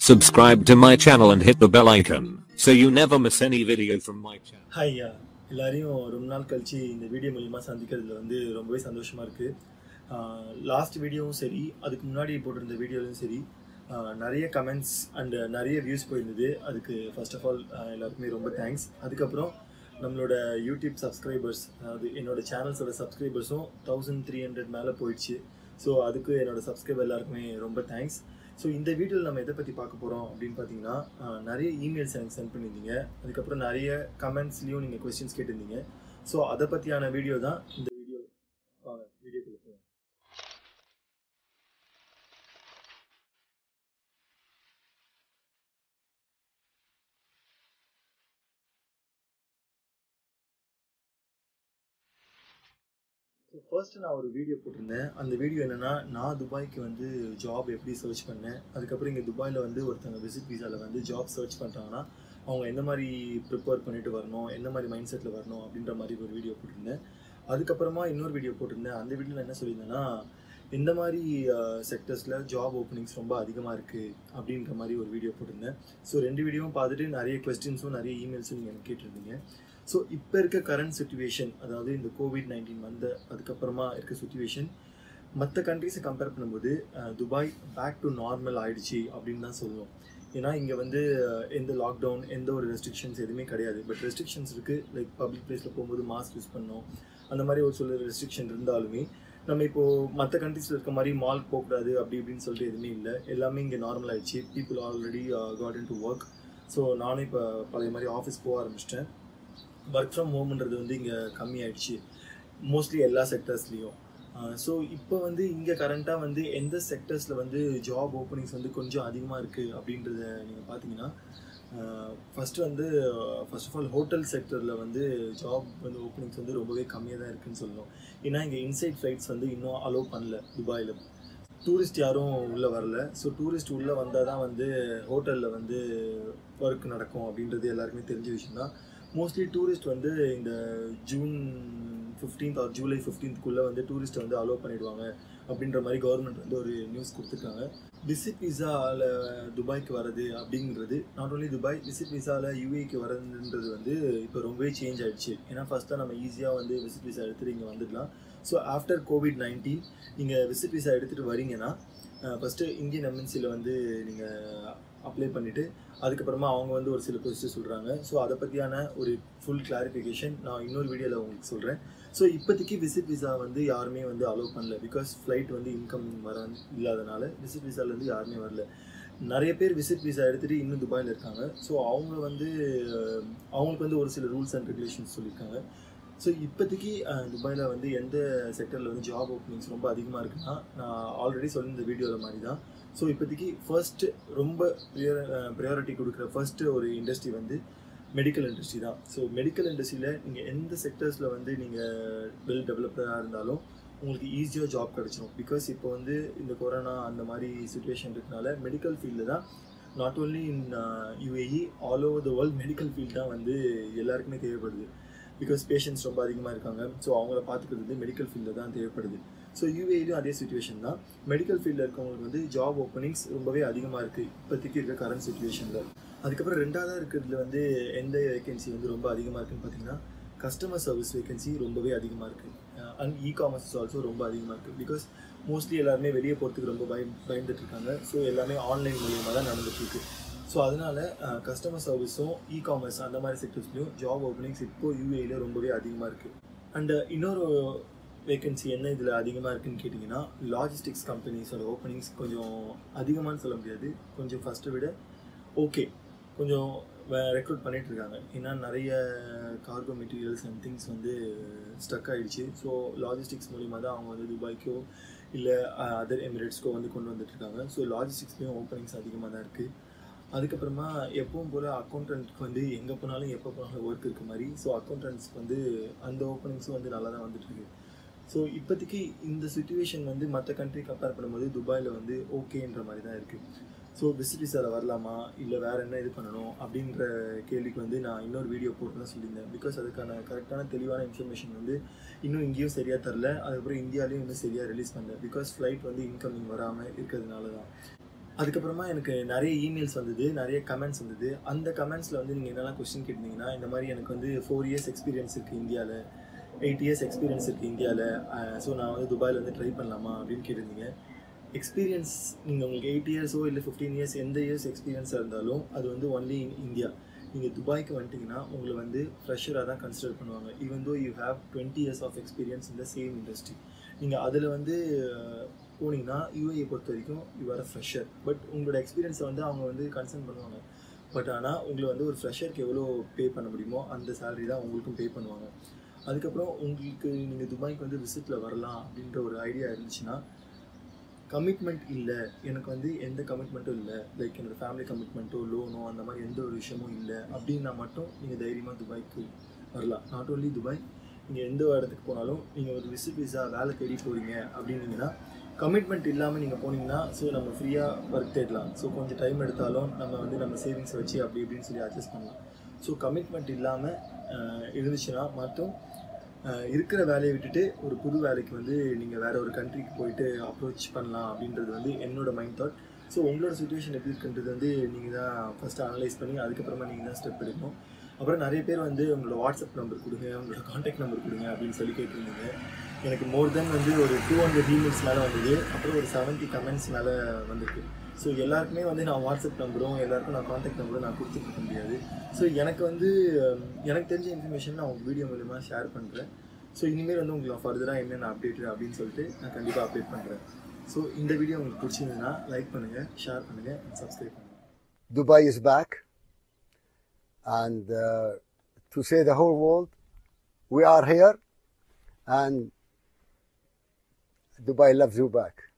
Subscribe to my channel and hit the bell icon so you never miss any video from my channel. Hi எல்லாரையும் ரொம்ப நாள் கழிச்சு இந்த video மூலிமா சந்திக்கிறதுல வந்து ரொம்பவே சந்தோஷமா இருக்கு லாஸ்ட் வீடியோவும் சரி அதுக்கு முன்னாடி போட்டிருந்த வீடியோலையும் சரி ஆஹ் நிறைய கமெண்ட்ஸ் அண்ட் நிறைய வியூஸ் போயிருந்தது அதுக்கு ஃபர்ஸ்ட் ஆஃப் ஆல் எல்லாருக்குமே ரொம்ப தேங்க்ஸ் அதுக்கப்புறம் நம்மளோட யூடியூப் சப்ஸ்கிரைபர்ஸ் அதாவது என்னோட சேனல்ஸோட சப்ஸ்கிரைபர்ஸும் தௌசண்ட் த்ரீ ஹண்ட்ரட் மேலே போயிடுச்சு ஸோ அதுக்கு என்னோட சப்ஸ்கிரைபர் எல்லாருக்குமே ரொம்ப தேங்க்ஸ் ஸோ இந்த வீடியோவில் நம்ம எதை பற்றி பார்க்க போகிறோம் அப்படின்னு பார்த்தீங்கன்னா ஆஹ் நிறைய இமெயில்ஸ் எனக்கு சென்ட் பண்ணியிருந்தீங்க அதுக்கப்புறம் நிறைய கமெண்ட்ஸ்லேயும் நீங்கள் கொஸ்டின்ஸ் கேட்டிருந்தீங்க ஸோ அதை பற்றியான வீடியோ தான் இந்த வீடியோ வாங்க வீடியோக்குள்ள போவோம் ஸோ ஃபர்ஸ்ட் நான் ஒரு வீடியோ போட்டிருந்தேன் அந்த வீடியோ என்னன்னா நான் துபாய்க்கு வந்து ஜாப் எப்படி சர்ச் பண்ணேன் அதுக்கப்புறம் இங்கே துபாயில் வந்து ஒருத்தவங்க விசிட் விசாவில் வந்து ஜாப் சர்ச் பண்ணுறாங்கன்னா அவங்க எந்த மாதிரி ப்ரிப்பேர் பண்ணிட்டு வரணும் எந்த மாதிரி மைண்ட் செட்டில் வரணும் அப்படின்ற மாதிரி ஒரு வீடியோ போட்டிருந்தேன் அதுக்கப்புறமா இன்னொரு வீடியோ போட்டிருந்தேன் அந்த வீடியோவில் என்ன சொல்லியிருந்தேன்னா எந்த மாதிரி செக்டர்ஸில் ஜாப் ஓப்பனிங்ஸ் ரொம்ப அதிகமாக இருக்குது அப்படின்ற மாதிரி ஒரு வீடியோ போட்டிருந்தேன் ஸோ ரெண்டு வீடியோவும் பார்த்துட்டு நிறைய கொஸ்டின்ஸும் நிறைய இமெயில்ஸும் நீங்கள் எனக்கு கேட்டிருந்தீங்க ஸோ இப்போ இருக்க கரண்ட் சுச்சுவேஷன் அதாவது இந்த கோவிட் நைன்டீன் வந்த அதுக்கப்புறமா இருக்க சுச்சுவேஷன் மற்ற கண்ட்ரிஸை கம்பேர் பண்ணும்போது அஹ், துபாய் பேக் டு நார்மல் ஆயிடுச்சு அப்படின்னு தான் சொல்லுவோம் ஏன்னா இங்கே வந்து அஹ், எந்த லாக்டவுன் எந்த ஒரு ரெஸ்ட்ரிக்ஷன்ஸ் எதுவுமே கிடையாது பட் ரெஸ்ட்ரிக்ஷன்ஸ் இருக்குது லைக் பப்ளிக் பிளேஸில் போகும்போது மாஸ்க் யூஸ் பண்ணணும் அந்த மாதிரி ஒரு சில ரெஸ்ட்ரிக்ஷன் இருந்தாலுமே நம்ம இப்போது மற்ற கண்ட்ரீஸில் இருக்க மாதிரி மால் போகக்கூடாது அப்படி இப்படின்னு சொல்லிட்டு எதுவுமே இல்லை எல்லாமே இங்கே நார்மல் ஆயிடுச்சு people already got to work so நானும் இப்போ பழைய மாதிரி ஆஃபீஸ் போக ஆரம்பிச்சிட்டேன் ஒர்க் ஃப்ரம் ஹோம்ன்றது வந்து இங்கே கம்மியாயிடுச்சு மோஸ்ட்லி எல்லா செக்டர்ஸ்லேயும் ஸோ இப்போ வந்து இங்கே கரண்ட்டாக வந்து எந்த செக்டர்ஸில் வந்து ஜாப் ஓப்பனிங்ஸ் வந்து கொஞ்சம் அதிகமாக இருக்குது அப்படின்றத நீங்கள் பார்த்தீங்கன்னா ஃபஸ்ட்டு வந்து ஃபர்ஸ்ட் ஆஃப் ஆல் ஹோட்டல் செக்டரில் வந்து ஜாப் வந்து ஓப்பனிங்ஸ் வந்து ரொம்பவே கம்மியாக தான் இருக்குன்னு சொல்லணும் ஏன்னா இங்கே இன்சைட் ஃப்ளைட்ஸ் வந்து இன்னும் அலோவ் பண்ணல துபாயில் டூரிஸ்ட் யாரும் உள்ளே வரல ஸோ டூரிஸ்ட் உள்ளே வந்தால் தான் வந்து ஹோட்டலில் வந்து ஒர்க் நடக்கும் அப்படின்றது எல்லாருக்குமே தெரிஞ்ச விஷயம் தான் மோஸ்ட்லி டூரிஸ்ட் வந்து இந்த ஜூன் ஃபிஃப்டீன்த் ஆர் ஜூலை ஃபிஃப்டீன்த்குள்ளே வந்து டூரிஸ்ட்டை வந்து அலோவ் பண்ணிடுவாங்க அப்படின்ற மாதிரி கவர்மெண்ட் வந்து ஒரு நியூஸ் கொடுத்துருக்காங்க விசிட் விசாவில் துபாய்க்கு வர்றது அப்படிங்கிறது நாட் ஓன்லி துபாய் விசிட் விசாவில் யூஏக்கு வரதுன்றது வந்து இப்போ ரொம்பவே சேஞ்ச் ஆயிடுச்சு ஏன்னா ஃபஸ்ட்டாக நம்ம ஈஸியாக வந்து விசிட் விசா எடுத்துகிட்டு இங்கே வந்துடலாம் ஸோ ஆஃப்டர் கோவிட் நைன்டீன் நீங்கள் விசிட் விசா எடுத்துகிட்டு வரீங்கன்னா ஃபஸ்ட்டு இந்தியன் எம்என்சியில் வந்து நீங்கள் அப்ளை பண்ணிவிட்டு அதுக்கப்புறமா அவங்க வந்து ஒரு சில கொஸ்டின் சொல்கிறாங்க ஸோ அதை பற்றியான ஒரு ஃபுல் கிளாரிஃபிகேஷன் நான் இன்னொரு வீடியோவில் உங்களுக்கு சொல்கிறேன் ஸோ இப்போதைக்கு விசிட் விசா வந்து யாருமே வந்து அலோவ் பண்ணல பிகாஸ் ஃப்ளைட் வந்து இன்கம் வர இல்லாதனால விசிட் விசாலேருந்து யாருமே வரல நிறைய பேர் விசிட் விசா எடுத்துகிட்டு இன்னும் துபாயில் இருக்காங்க ஸோ அவங்க வந்து அஹ், அவங்களுக்கு வந்து ஒரு சில ரூல்ஸ் அண்ட் ரெகுலேஷன்ஸ் சொல்லியிருக்காங்க ஸோ இப்போதைக்கு துபாயில் வந்து எந்த செக்டரில் வந்து ஜாப் ஓப்பனிங்ஸ் ரொம்ப அதிகமாக இருக்குன்னா நான் ஆல்ரெடி சொல்லியிருந்த வீடியோவில் மாதிரி தான் ஸோ இப்போதைக்கு ஃபர்ஸ்ட் ரொம்ப ப்ரையாரிட்டி கொடுக்குற ஃபர்ஸ்ட் ஒரு இண்டஸ்ட்ரி வந்து மெடிக்கல் இண்டஸ்ட்ரி தான் ஸோ மெடிக்கல் இண்டஸ்ட்ரியில் நீங்கள் எந்த செக்டர்ஸில் வந்து நீங்கள் வெல் டெவலப்டாக இருந்தாலும் உங்களுக்கு ஈஸியாக ஜாப் கிடச்சிரும் பிகாஸ் இப்போ வந்து இந்த கொரோனா அந்த மாதிரி சுச்சுவேஷன் இருக்கனால மெடிக்கல் ஃபீல்டில் தான் not only in UAE all over the world medical field தான் வந்து எல்லாருக்குமே தேவைப்படுது பிகாஸ் பேஷண்ட்ஸ் ரொம்ப அதிகமாக இருக்காங்க ஸோ அவங்கள பார்த்துக்கிறது வந்து மெடிக்கல் ஃபீல்டில் தான் தேவைப்படுது ஸோ யூஏலையும் அதே சுச்சுவேஷன் தான் மெடிக்கல் ஃபீல்டில் இருக்கவங்களுக்கு வந்து ஜாப் ஓப்பனிங்ஸ் ரொம்பவே அதிகமாக இருக்குது இப்போதைக்கு இருக்க கரண்ட் சுச்சுவேஷனில் அதுக்கப்புறம் ரெண்டாவதாக இருக்கிறதுல வந்து எந்த வேகன்சி வந்து ரொம்ப அதிகமாக இருக்குன்னு பார்த்தீங்கன்னா கஸ்டமர் சர்வீஸ் வேகன்சி ரொம்பவே அதிகமாக இருக்குது அண்ட் இ காமர்ஸ் ஆல்சோ ரொம்ப அதிகமாக இருக்குது பிகாஸ் மோஸ்ட்லி எல்லாருமே வெளியே போகிறதுக்கு ரொம்ப பயம் பயந்துட்டு இருக்காங்க ஸோ எல்லாமே ஆன்லைன் மூலியமாக தான் நடந்துட்டு இருக்கு ஸோ அதனால கஸ்டமர் சர்வீஸும் இ காமர்ஸ் அந்த மாதிரி செக்டர்ஸ்லையும் ஜாப் ஓப்பனிங்ஸ் இப்போ யூஏயில் ரொம்பவே அதிகமாக இருக்குது அண்ட் இன்னொரு வேகன்சி என்ன இதில் அதிகமாக இருக்குன்னு கேட்டிங்கன்னா லாஜிஸ்டிக்ஸ் கம்பெனிஸோட ஓப்பனிங்ஸ் கொஞ்சம் அதிகமானு சொல்ல முடியாது கொஞ்சம் ஃபஸ்ட்டை விட ஓகே கொஞ்சம் ரெக்ரூட் பண்ணிட்டு இருக்காங்க ஏன்னா நிறைய கார்கோ மெட்டீரியல்ஸ் அண்ட் திங்ஸ் வந்து ஸ்டக் ஆயிடுச்சு ஸோ லாஜிஸ்டிக்ஸ் மூலிமா தான் அவங்க வந்து துபாய்க்கோ இல்லை அதர் எமிரேட்ஸ்க்கோ வந்து கொண்டு வந்துட்டு இருக்காங்க ஸோ லாஜிஸ்டிக்ஸ்லேயும் ஓப்பனிங்ஸ் அதிகமாக தான் இருக்குது அதுக்கப்புறமா எப்பவும் போல் அக்கௌண்டன்ட்க்கு வந்து எங்கே போனாலும் எப்போ போனாலும் ஒர்க் இருக்க மாதிரி ஸோ அக்கௌண்டன்ட்ஸ்க்கு வந்து அந்த ஓப்பனிங்ஸும் வந்து நல்லா தான் வந்துட்டு இருக்கு ஸோ இப்போதைக்கு இந்த சுச்சுவேஷன் வந்து மற்ற கண்ட்ரி கம்பேர் பண்ணும்போது துபாயில் வந்து ஓகேன்ற மாதிரி தான் இருக்குது ஸோ விசிட் விசாவில் வரலாமா இல்லை வேறு என்ன இது பண்ணணும் அப்படின்ற கேள்விக்கு வந்து நான் இன்னொரு வீடியோ போட்டு தான் சொல்லியிருந்தேன் பிகாஸ் அதுக்கான கரெக்டான தெளிவான இன்ஃபர்மேஷன் வந்து இன்னும் இங்கேயும் சரியாக தரல அதுக்கப்புறம் இந்தியாலையும் இன்னும் சரியாக ரிலீஸ் பண்ணல பிகாஸ் ஃப்ளைட் வந்து இன்கமிங் வராமல் இருக்கிறதுனால தான் அதுக்கப்புறமா எனக்கு நிறைய இமெயில்ஸ் வந்தது நிறைய கமெண்ட்ஸ் வந்தது அந்த கமெண்ட்ஸில் வந்து நீங்கள் என்னெல்லாம் கொஸ்டின் கேட்டிங்கன்னா இந்த மாதிரி எனக்கு வந்து ஃபோர் இயர்ஸ் எக்ஸ்பீரியன்ஸ் இருக்குது இந்தியாவில் எயிட் இயர்ஸ் எக்ஸ்பீரியன்ஸ் இருக்குது இந்தியாவில் ஸோ நான் வந்து துபாயில் வந்து ட்ரை பண்ணலாமா அப்படின்னு கேட்டிருந்தீங்க எக்ஸ்பீரியன்ஸ் நீங்கள் உங்களுக்கு எயிட் இயர்ஸோ இல்லை ஃபிஃப்டீன் இயர்ஸ் எந்த இயர்ஸ் எக்ஸ்பீரியன்ஸாக இருந்தாலும் அது வந்து ஒன்லி இன் இந்தியா நீங்கள் துபாய்க்கு வந்துட்டிங்கன்னா உங்களை வந்து ஃப்ரெஷராக தான் கன்சிடர் பண்ணுவாங்க even though you have twenty years of experience இந்த சேம் இண்டஸ்ட்ரி நீங்கள் அதில் வந்து அஹ், போனீங்கன்னா யூஏயை பொறுத்த வரைக்கும் you are a fresher but உங்களோட எக்ஸ்பீரியன்ஸை வந்து அவங்க வந்து கன்சர்ன் பண்ணுவாங்க பட் ஆனால் உங்களை வந்து ஒரு ஃப்ரெஷருக்கு எவ்வளோ பே பண்ண முடியுமோ அந்த சேலரி தான் உங்களுக்கும் பே பண்ணுவாங்க அதுக்கப்புறம் உங்களுக்கு நீங்கள் துபாய்க்கு வந்து விசிட்டில் வரலாம் அப்படின்ற ஒரு ஐடியா இருந்துச்சுன்னா கமிட்மெண்ட் இல்லை எனக்கு வந்து எந்த கமிட்மெண்ட்டும் இல்லை லைக் என்னோட ஃபேமிலி கமிட்மெண்ட்டோ லோனோ அந்த மாதிரி எந்த ஒரு விஷயமும் இல்லை அப்படின்னா மட்டும் நீங்கள் தைரியமாக துபாய்க்கு வரலாம் நாட் ஓன்லி துபாய் நீங்கள் எந்த இடத்துக்கு போனாலும் நீங்கள் ஒரு விசிட் விசா வேலை தேடி போகிறீங்க அப்படின்னீங்கன்னா கமிட்மெண்ட் இல்லாமல் நீங்கள் போனீங்கன்னா ஸோ நம்ம ஃப்ரீயாக ஒர்க் தேடலாம் ஸோ கொஞ்சம் டைம் எடுத்தாலும் நம்ம வந்து நம்ம சேவிங்ஸ் வச்சு அப்படி இப்படின்னு சொல்லி அட்ஜஸ்ட் பண்ணலாம் ஸோ கமிட்மெண்ட் இல்லாமல் இருந்துச்சுன்னா மட்டும் அஹ், இருக்கிற வேலையை விட்டுட்டு ஒரு புது வேலைக்கு வந்து நீங்கள் வேற ஒரு கண்ட்ரிக்கு போயிட்டு அப்ரோச் பண்ணலாம் அப்படின்றது வந்து என்னோட மைண்ட் தாட் ஸோ உங்களோட சுச்சுவேஷன் எப்படி இருக்குன்றது வந்து நீங்கள் தான் ஃபஸ்ட்டு அனலைஸ் பண்ணி அதுக்கப்புறமா நீங்கள் தான் ஸ்டெப் எடுக்கணும் அப்புறம் நிறைய பேர் வந்து உங்களோட வாட்ஸ்அப் நம்பர் கொடுங்க உங்களோட காண்டாக்ட் நம்பர் கொடுங்க அப்படின்னு சொல்லி கேட்டிருந்தீங்க எனக்கு மோர் தென் வந்து ஒரு டூ ஹண்ட்ரட் இமெயில்ஸ் மேலே வந்தது அப்புறம் ஒரு செவன்ட்டி கமெண்ட்ஸ் மேலே வந்திருக்கு ஸோ எல்லாருக்குமே வந்து நான் வாட்ஸ்அப் நம்பரும் எல்லாருக்கும் நான் காண்டாக்ட் நம்பரும் நான் கொடுத்துருக்க முடியாது ஸோ எனக்கு வந்து ஹம், எனக்கு தெரிஞ்ச இன்ஃபர்மேஷன் நான் உங்கள் வீடியோ மூலிமா ஷேர் பண்ணுறேன் ஸோ இனிமேல் வந்து உங்களுக்கு ஃபர்தராக என்னென்ன அப்டேட் அப்படின்னு சொல்லிட்டு நான் கண்டிப்பாக அப்டேட் பண்ணுறேன் ஸோ இந்த வீடியோ உங்களுக்கு பிடிச்சிருந்ததுன்னா லைக் பண்ணுங்கள் ஷேர் பண்ணுங்கள் சப்ஸ்கிரைப் பண்ணுங்கள் Dubai is back. And uh, to say the whole world, we are here and Dubai loves you back.